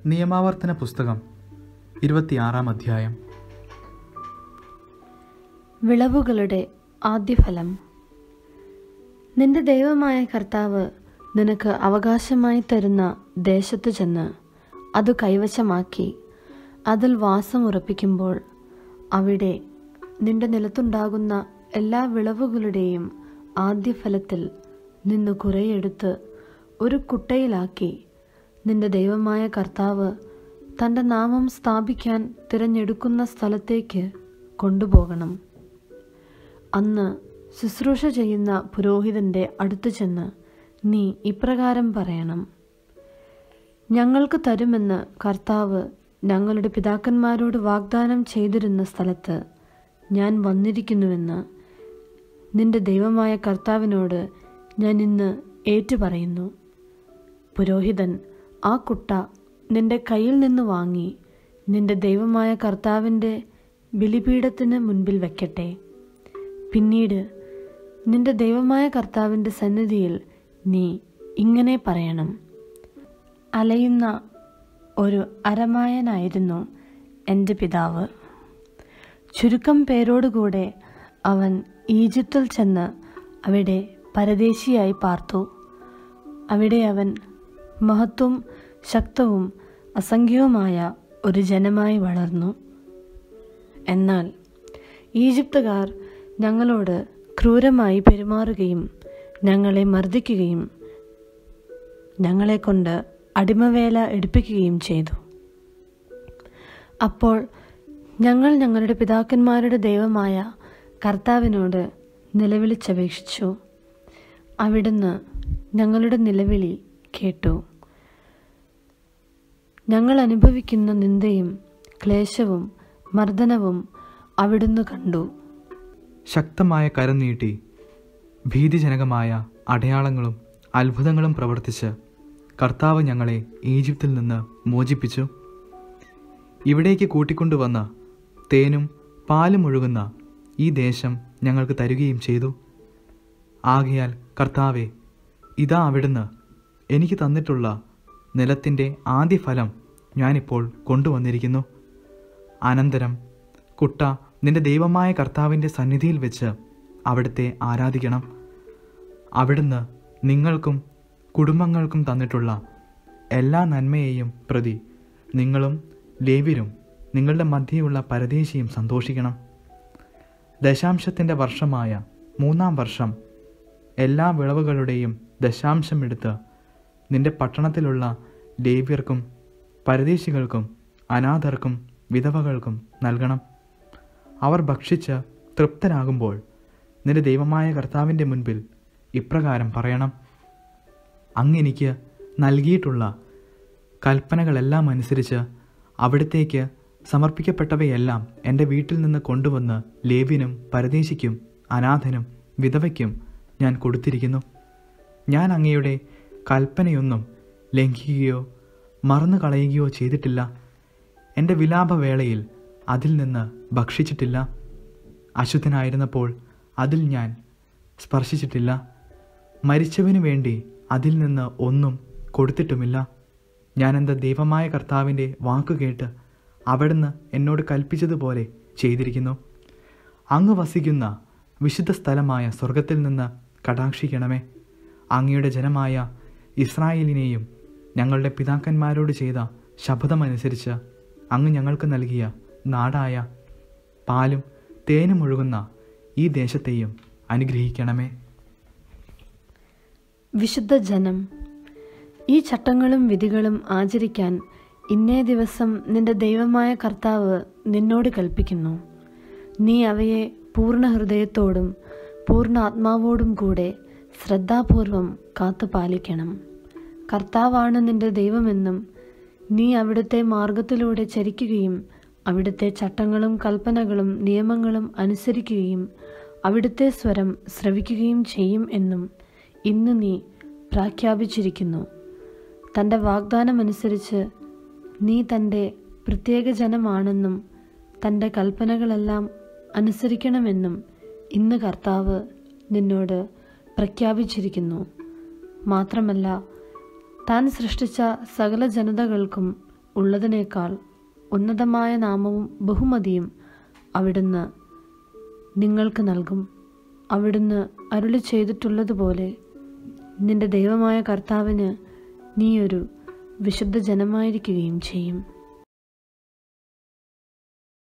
നിയമാവർത്തന പുസ്തകം ഇരുപത്തിയാറാം അധ്യായം വിളവുകളുടെ ആദ്യഫലം നിന്റെ ദൈവമായ കർത്താവ് നിനക്ക് അവകാശമായി തരുന്ന ദേശത്തു ചെന്ന് അത് കൈവശമാക്കി അതിൽ വാസമുറപ്പിക്കുമ്പോൾ അവിടെ നിന്റെ നിലത്തുണ്ടാകുന്ന എല്ലാ വിളവുകളുടെയും ആദ്യഫലത്തിൽ നിന്ന് കുറെയെടുത്ത് ഒരു കുട്ടയിലാക്കി നിന്റെ ദൈവമായ കർത്താവ് തൻ്റെ നാമം സ്ഥാപിക്കാൻ തിരഞ്ഞെടുക്കുന്ന സ്ഥലത്തേക്ക് കൊണ്ടുപോകണം അന്ന് ശുശ്രൂഷ ചെയ്യുന്ന പുരോഹിതന്റെ അടുത്തു ചെന്ന് നീ ഇപ്രകാരം പറയണം ഞങ്ങൾക്ക് തരുമെന്ന് കർത്താവ് ഞങ്ങളുടെ പിതാക്കന്മാരോട് വാഗ്ദാനം ചെയ്തിരുന്ന സ്ഥലത്ത് ഞാൻ വന്നിരിക്കുന്നുവെന്ന് നിന്റെ ദൈവമായ കർത്താവിനോട് ഞാൻ ഇന്ന് ഏറ്റുപറയുന്നു പുരോഹിതൻ ആ കുട്ട നിന്റെ കയ്യിൽ നിന്ന് വാങ്ങി നിന്റെ ദൈവമായ കർത്താവിൻ്റെ ബലിപീഠത്തിന് മുൻപിൽ വയ്ക്കട്ടെ പിന്നീട് നിന്റെ ദൈവമായ കർത്താവിൻ്റെ സന്നിധിയിൽ നീ ഇങ്ങനെ പറയണം അലയുന്ന ഒരു അരമായനായിരുന്നു എൻ്റെ പിതാവ് ചുരുക്കം പേരോടുകൂടെ അവൻ ഈജിപ്തിൽ ചെന്ന് അവിടെ പരദേശിയായി പാർത്തു അവിടെ അവൻ മഹത്വം ശക്തവും അസംഖ്യവുമായ ഒരു ജനമായി വളർന്നു എന്നാൽ ഈജിപ്തുകാർ ഞങ്ങളോട് ക്രൂരമായി പെരുമാറുകയും ഞങ്ങളെ മർദ്ദിക്കുകയും ഞങ്ങളെക്കൊണ്ട് അടിമവേല എടുപ്പിക്കുകയും ചെയ്തു അപ്പോൾ ഞങ്ങൾ ഞങ്ങളുടെ പിതാക്കന്മാരുടെ ദൈവമായ കർത്താവിനോട് നിലവിളിച്ചപേക്ഷിച്ചു അവിടുന്ന് ഞങ്ങളുടെ നിലവിളി കേട്ടു ഞങ്ങൾ അനുഭവിക്കുന്ന നിന്ദയും ക്ലേശവും മർദ്ദനവും അവിടുന്ന് കണ്ടു ശക്തമായ കരം നീട്ടി ഭീതിജനകമായ അടയാളങ്ങളും അത്ഭുതങ്ങളും പ്രവർത്തിച്ച് കർത്താവ് ഞങ്ങളെ ഈജിപ്തിൽ നിന്ന് മോചിപ്പിച്ചു ഇവിടേക്ക് കൂട്ടിക്കൊണ്ടുവന്ന തേനും പാലും ഒഴുകുന്ന ഈ ദേശം ഞങ്ങൾക്ക് തരുകയും ചെയ്തു ആകയാൽ കർത്താവെ ഇതാ അവിടുന്ന് എനിക്ക് തന്നിട്ടുള്ള നിലത്തിൻ്റെ ആദ്യ ഫലം ഞാനിപ്പോൾ കൊണ്ടുവന്നിരിക്കുന്നു അനന്തരം കുട്ട നിന്റെ ദൈവമായ കർത്താവിൻ്റെ സന്നിധിയിൽ വെച്ച് അവിടുത്തെ ആരാധിക്കണം അവിടുന്ന് നിങ്ങൾക്കും കുടുംബങ്ങൾക്കും തന്നിട്ടുള്ള എല്ലാ നന്മയെയും പ്രതി നിങ്ങളും ലേവ്യരും നിങ്ങളുടെ മധ്യയുള്ള പരദേശിയും സന്തോഷിക്കണം ദശാംശത്തിൻ്റെ വർഷമായ മൂന്നാം വർഷം എല്ലാ വിളവുകളുടെയും ദശാംശം എടുത്ത് നിന്റെ പട്ടണത്തിലുള്ള ലേവ്യർക്കും പരദേശികൾക്കും അനാഥർക്കും വിധവകൾക്കും നൽകണം അവർ ഭക്ഷിച്ച് തൃപ്തരാകുമ്പോൾ നിന്റെ ദൈവമായ കർത്താവിൻ്റെ മുൻപിൽ ഇപ്രകാരം പറയണം അങ്ങെനിക്ക് നൽകിയിട്ടുള്ള കൽപ്പനകളെല്ലാം അനുസരിച്ച് അവിടത്തേക്ക് സമർപ്പിക്കപ്പെട്ടവയെല്ലാം എൻ്റെ വീട്ടിൽ നിന്ന് കൊണ്ടുവന്ന് ലേവ്യനും പരദേശിക്കും അനാഥനും വിധവയ്ക്കും ഞാൻ കൊടുത്തിരിക്കുന്നു ഞാൻ അങ്ങയുടെ കൽപ്പനയൊന്നും ലംഘിക്കുകയോ മറന്നു കളയുകയോ ചെയ്തിട്ടില്ല എൻ്റെ വിലാപവേളയിൽ അതിൽ നിന്ന് ഭക്ഷിച്ചിട്ടില്ല അശുദ്ധനായിരുന്നപ്പോൾ അതിൽ ഞാൻ സ്പർശിച്ചിട്ടില്ല മരിച്ചവനു വേണ്ടി അതിൽ നിന്ന് ഒന്നും കൊടുത്തിട്ടുമില്ല ഞാൻ എൻ്റെ ദൈവമായ കർത്താവിൻ്റെ വാക്കു കേട്ട് അവിടുന്ന് എന്നോട് കൽപ്പിച്ചതുപോലെ ചെയ്തിരിക്കുന്നു അങ്ങ് വസിക്കുന്ന വിശുദ്ധ സ്ഥലമായ സ്വർഗത്തിൽ നിന്ന് കടാക്ഷിക്കണമേ അങ്ങയുടെ ജനമായ ഇസ്രായേലിനെയും ഞങ്ങളുടെ പിതാക്കന്മാരോട് ചെയ്ത ശപഥമനുസരിച്ച് അങ്ങ് ഞങ്ങൾക്ക് നൽകിയ നാടായ പാലും തേനും ഒഴുകുന്ന ഈ ദേശത്തെയും അനുഗ്രഹിക്കണമേ വിശുദ്ധ ജനം ഈ ചട്ടങ്ങളും വിധികളും ആചരിക്കാൻ ഇന്നേ ദിവസം നിന്റെ ദൈവമായ കർത്താവ് നിന്നോട് കൽപ്പിക്കുന്നു നീ അവയെ പൂർണ്ണ ഹൃദയത്തോടും പൂർണ്ണ ആത്മാവോടും കൂടെ ശ്രദ്ധാപൂർവം കാത്തു പാലിക്കണം കർത്താവാണ് നിന്റെ ദൈവമെന്നും നീ അവിടുത്തെ മാർഗത്തിലൂടെ ചരിക്കുകയും അവിടുത്തെ ചട്ടങ്ങളും കൽപ്പനകളും നിയമങ്ങളും അനുസരിക്കുകയും അവിടുത്തെ സ്വരം ശ്രവിക്കുകയും ചെയ്യും എന്നും ഇന്ന് നീ പ്രഖ്യാപിച്ചിരിക്കുന്നു തൻ്റെ വാഗ്ദാനമനുസരിച്ച് നീ തൻ്റെ പ്രത്യേക ജനമാണെന്നും തൻ്റെ കൽപ്പനകളെല്ലാം അനുസരിക്കണമെന്നും ഇന്ന് കർത്താവ് നിന്നോട് പ്രഖ്യാപിച്ചിരിക്കുന്നു മാത്രമല്ല താൻ സൃഷ്ടിച്ച സകല ജനതകൾക്കും ഉള്ളതിനേക്കാൾ ഉന്നതമായ നാമവും ബഹുമതിയും അവിടുന്ന് നിങ്ങൾക്ക് നൽകും അവിടുന്ന് അരുളി ചെയ്തിട്ടുള്ളതുപോലെ നിന്റെ ദൈവമായ കർത്താവിന് നീ ഒരു വിശുദ്ധ ജനമായിരിക്കുകയും ചെയ്യും